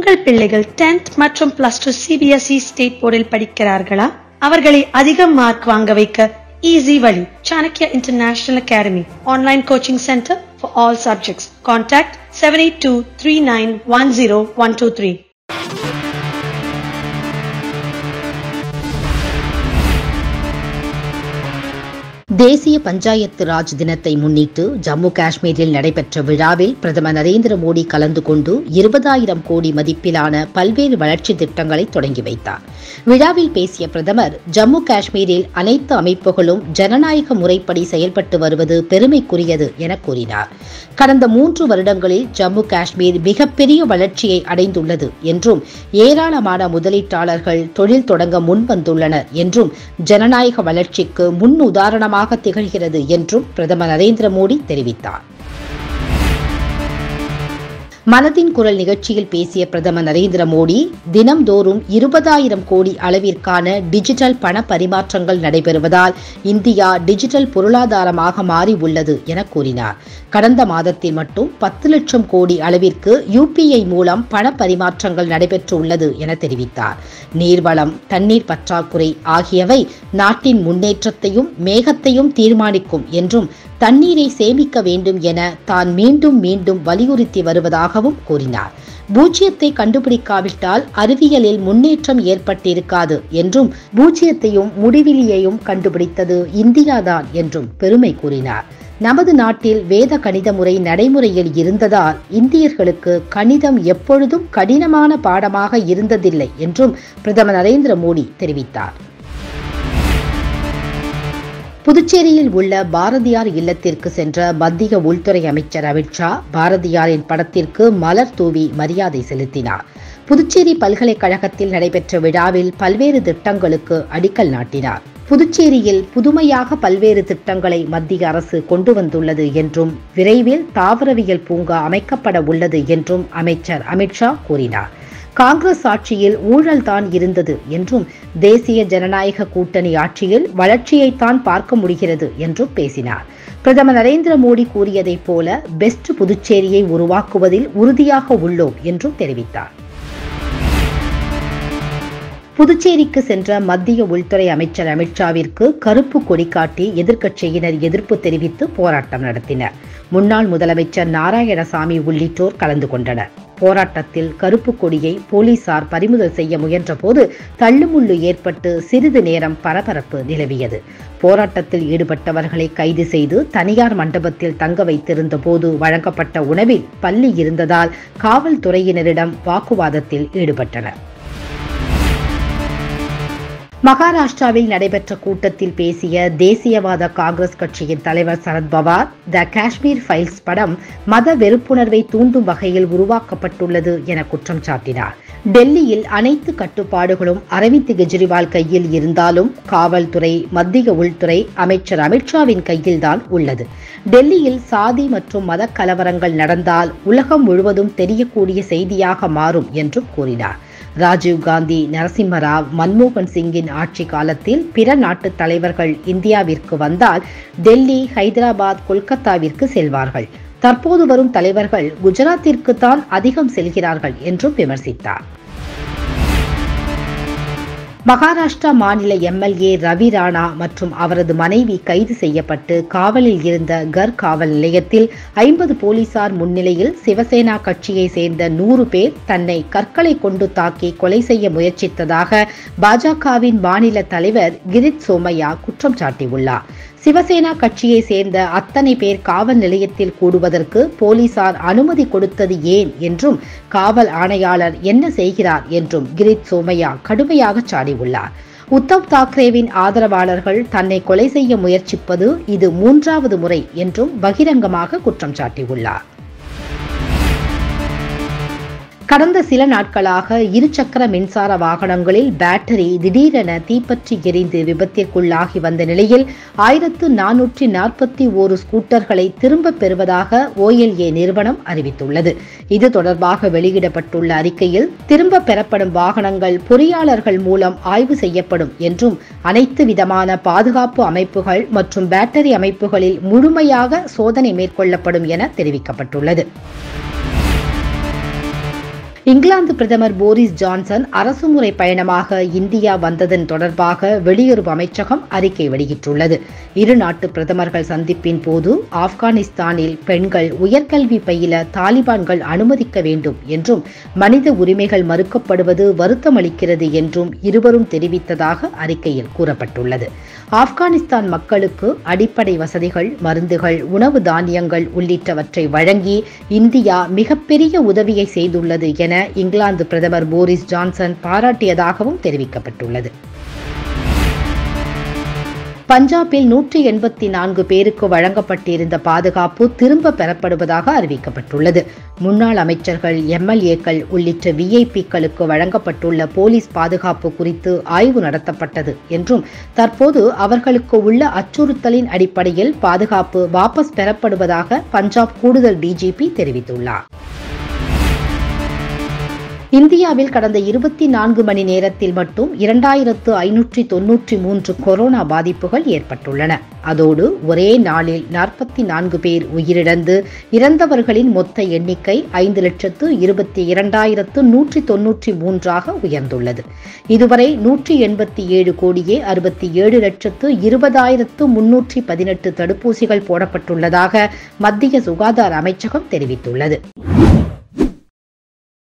உங்கள் பிள்ளைகள் 10th மற்றும் பிளஸ் டூ சிபிஎஸ்இ ஸ்டேட் போர்டில் படிக்கிறார்களா அவர்களை அதிக மார்க் வாங்க வைக்க ஈஸி வழி Chanakya international academy online coaching centre for all subjects contact seven eight two three nine one zero one two three தேசிய பஞ்சாயத்து ராஜ் தினத்தை முன்னிட்டு ஜம்மு காஷ்மீரில் நடைபெற்ற விழாவில் பிரதமர் நரேந்திர மோடி கலந்து கொண்டு இருபதாயிரம் கோடி மதிப்பிலான பல்வேறு வளர்ச்சி திட்டங்களை தொடங்கி வைத்தார் விழாவில் பேசிய பிரதமர் ஜம்மு காஷ்மீரில் அனைத்து அமைப்புகளும் ஜனநாயக முறைப்படி செயல்பட்டு வருவது பெருமைக்குரியது என கூறினார் கடந்த மூன்று வருடங்களில் ஜம்மு காஷ்மீர் மிகப்பெரிய வளர்ச்சியை அடைந்துள்ளது என்றும் ஏராளமான முதலீட்டாளர்கள் தொழில் தொடங்க முன்வந்துள்ளனர் என்றும் ஜனநாயக வளர்ச்சிக்கு முன் உதாரணமாக திகழ்கிறது என்றும் பிரதமர் நரேந்திர மோடி தெரிவித்தார் மனதின் குரல் நிகழ்ச்சியில் பேசிய பிரதமர் நரேந்திர மோடி தினம்தோறும் இருபதாயிரம் கோடி அளவிற்கான டிஜிட்டல் பண பரிமாற்றங்கள் நடைபெறுவதால் இந்தியா டிஜிட்டல் பொருளாதாரமாக மாறி உள்ளது என கூறினார் கடந்த மாதத்தில் மட்டும் பத்து லட்சம் கோடி அளவிற்கு யுபிஐ மூலம் பண பரிமாற்றங்கள் நடைபெற்றுள்ளது என தெரிவித்தார் நீர்வளம் தண்ணீர் பற்றாக்குறை ஆகியவை நாட்டின் முன்னேற்றத்தையும் மேகத்தையும் தீர்மானிக்கும் என்றும் தண்ணீரை சேமிக்க வேண்டும் என தான் மீண்டும் மீண்டும் வலியுறுத்தி வருவதாகவும் கூறினார் பூஜ்ஜியத்தை கண்டுபிடிக்காவிட்டால் அறிவியலில் முன்னேற்றம் ஏற்பட்டிருக்காது என்றும் பூஜ்ஜியத்தையும் முடிவிலியையும் கண்டுபிடித்தது இந்தியாதான் என்றும் பெருமை கூறினார் நமது நாட்டில் வேத கணித முறை நடைமுறையில் இருந்ததால் இந்தியர்களுக்கு கணிதம் எப்பொழுதும் கடினமான பாடமாக இருந்ததில்லை என்றும் பிரதமர் நரேந்திர மோடி தெரிவித்தார் புதுச்சேரியில் உள்ள பாரதியார் இல்லத்திற்கு சென்ற மத்திய உள்துறை அமைச்சர் அமித்ஷா பாரதியாரின் படத்திற்கு மலர் தூவி மரியாதை செலுத்தினார் புதுச்சேரி பல்கலைக்கழகத்தில் நடைபெற்ற விழாவில் பல்வேறு திட்டங்களுக்கு அடிக்கல் நாட்டினார் புதுச்சேரியில் புதுமையாக பல்வேறு திட்டங்களை மத்திய அரசு கொண்டு வந்துள்ளது என்றும் விரைவில் தாவரவியல் பூங்கா அமைக்கப்பட உள்ளது என்றும் அமைச்சர் அமித்ஷா கூறினார் காங்கிரஸ் ஆட்சியில் ஊழல்தான் இருந்தது என்றும் தேசிய ஜனநாயக கூட்டணி ஆட்சியில் வளர்ச்சியைத்தான் பார்க்க முடிகிறது என்றும் பேசினார் பிரதமர் நரேந்திர மோடி கூறியதைப் போல பெஸ்ட் புதுச்சேரியை உருவாக்குவதில் உறுதியாக உள்ளோம் என்றும் தெரிவித்தார் புதுச்சேரிக்கு சென்ற மத்திய உள்துறை அமைச்சர் அமித்ஷாவிற்கு கருப்பு கொடி காட்டி எதிர்க்கட்சியினர் எதிர்ப்பு தெரிவித்து போராட்டம் நடத்தினர் முன்னாள் முதலமைச்சர் நாராயணசாமி உள்ளிட்டோர் கலந்து கொண்டனர் போராட்டத்தில் கருப்பு கொடியை போலீசார் பறிமுதல் செய்ய முயன்றபோது தள்ளுமுள்ளு ஏற்பட்டு சிறிது நேரம் பரபரப்பு நிலவியது போராட்டத்தில் ஈடுபட்டவர்களை கைது செய்து தனியார் மண்டபத்தில் தங்க வைத்திருந்த போது வழங்கப்பட்ட உணவில் பள்ளி இருந்ததால் காவல்துறையினரிடம் வாக்குவாதத்தில் ஈடுபட்டனர் மகாராஷ்டிராவில் நடைபெற்ற கூட்டத்தில் பேசிய தேசியவாத காங்கிரஸ் கட்சியின் தலைவர் சரத்பவார் த காஷ்மீர் ஃபைல்ஸ் படம் மத வெறுப்புணர்வை தூண்டும் வகையில் உருவாக்கப்பட்டுள்ளது என குற்றம் சாட்டினார் டெல்லியில் அனைத்து கட்டுப்பாடுகளும் அரவிந்த் கெஜ்ரிவால் கையில் இருந்தாலும் காவல்துறை மத்திய உள்துறை அமைச்சர் அமித்ஷாவின் கையில்தான் உள்ளது டெல்லியில் சாதி மற்றும் மத கலவரங்கள் நடந்தால் உலகம் முழுவதும் தெரியக்கூடிய செய்தியாக மாறும் என்றும் கூறினார் ராஜீவ்காந்தி நரசிம்மராவ் மன்மோகன் சிங்கின் ஆட்சி காலத்தில் பிற நாட்டு தலைவர்கள் இந்தியாவிற்கு வந்தால் டெல்லி ஹைதராபாத் கொல்கத்தாவிற்கு செல்வார்கள் தற்போது வரும் தலைவர்கள் குஜராத்திற்கு தான் அதிகம் செல்கிறார்கள் என்றும் விமர்சித்தார் மகாராஷ்டிரா மாநில எம்எல்ஏ ரவி ராணா மற்றும் அவரது மனைவி கைது செய்யப்பட்டு காவலில் இருந்த கர் காவல் நிலையத்தில் ஐம்பது போலீசார் முன்னிலையில் சிவசேனா கட்சியை சேர்ந்த நூறு பேர் தன்னை கற்களை கொண்டு தாக்கி கொலை செய்ய முயற்சித்ததாக பாஜகவின் மாநில தலைவர் கிரித் சோமையா குற்றம் சாட்டியுள்ளார் சிவசேனா கட்சியை சேர்ந்த அத்தனை பேர் காவல் நிலையத்தில் கூடுவதற்கு போலீசார் அனுமதி கொடுத்தது ஏன் என்றும் காவல் ஆணையாளர் என்ன செய்கிறார் என்றும் கிரித் சோமையா கடுமையாக சாடியுள்ளார் உத்தவ் தாக்கரேவின் ஆதரவாளர்கள் தன்னை கொலை செய்ய முயற்சிப்பது இது மூன்றாவது முறை என்றும் பகிரங்கமாக குற்றம் சாட்டியுள்ளார் கடந்த சில நாட்களாக இருசக்கர மின்சார வாகனங்களில் பேட்டரி திடீரென தீப்பற்றி எரிந்து விபத்திற்குள்ளாகி வந்த நிலையில் ஆயிரத்து நானூற்றி நாற்பத்தி ஓரு ஸ்கூட்டர்களை திரும்பப் பெறுவதாக ஓஎல்ஏ நிறுவனம் அறிவித்துள்ளது இது தொடர்பாக வெளியிடப்பட்டுள்ள அறிக்கையில் திரும்ப பெறப்படும் வாகனங்கள் பொறியாளர்கள் மூலம் ஆய்வு செய்யப்படும் என்றும் அனைத்து விதமான பாதுகாப்பு அமைப்புகள் மற்றும் பேட்டரி அமைப்புகளில் முழுமையாக சோதனை மேற்கொள்ளப்படும் என தெரிவிக்கப்பட்டுள்ளது இங்கிலாந்து பிரதமர் போரிஸ் ஜான்சன் அரசுமுறை பயணமாக இந்தியா வந்ததன் தொடர்பாக வெளியுறவு அமைச்சகம் அறிக்கை வெளியிட்டுள்ளது இரு நாட்டு பிரதமர்கள் சந்திப்பின் போது ஆப்கானிஸ்தானில் பெண்கள் உயர்கல்வி பயில தாலிபான்கள் அனுமதிக்க வேண்டும் என்றும் மனித உரிமைகள் மறுக்கப்படுவது வருத்தமளிக்கிறது என்றும் இருவரும் தெரிவித்ததாக அறிக்கையில் கூறப்பட்டுள்ளது ஆப்கானிஸ்தான் மக்களுக்கு அடிப்படை வசதிகள் மருந்துகள் உணவு தானியங்கள் உள்ளிட்டவற்றை வழங்கி இந்தியா மிகப்பெரிய உதவியை செய்துள்ளது என இங்கிலாந்து பிரதமர் போரிஸ் ஜான்சன் பாராட்டியதாகவும் தெரிவிக்கப்பட்டுள்ளது பஞ்சாபில் நூற்றி எண்பத்தி நான்கு பேருக்கு வழங்கப்பட்டிருந்த பாதுகாப்பு திரும்ப பெறப்படுவதாக அறிவிக்கப்பட்டுள்ளது முன்னாள் அமைச்சர்கள் எம்எல்ஏக்கள் உள்ளிட்ட விஐபிக்களுக்கு வழங்கப்பட்டுள்ள போலீஸ் பாதுகாப்பு குறித்து ஆய்வு நடத்தப்பட்டது என்றும் தற்போது அவர்களுக்கு உள்ள அச்சுறுத்தலின் அடிப்படையில் பாதுகாப்பு வாபஸ் பெறப்படுவதாக பஞ்சாப் கூடுதல் டிஜிபி தெரிவித்துள்ளார் இந்தியாவில் கடந்த இருபத்தி நான்கு மணி நேரத்தில் மட்டும் இரண்டாயிரத்து ஐநூற்றி தொன்னூற்றி மூன்று கொரோனா பாதிப்புகள் ஏற்பட்டுள்ளன அதோடு ஒரே நாளில் நாற்பத்தி நான்கு பேர் உயிரிழந்து இறந்தவர்களின் மொத்த எண்ணிக்கை ஐந்து லட்சத்து இருபத்தி இரண்டாயிரத்து நூற்றி தொன்னூற்றி மூன்றாக உயர்ந்துள்ளது இதுவரை நூற்றி எண்பத்தி ஏழு கோடியே அறுபத்தி ஏழு லட்சத்து இருபதாயிரத்து முன்னூற்றி பதினெட்டு தடுப்பூசிகள் போடப்பட்டுள்ளதாக மத்திய சுகாதார அமைச்சகம் தெரிவித்துள்ளது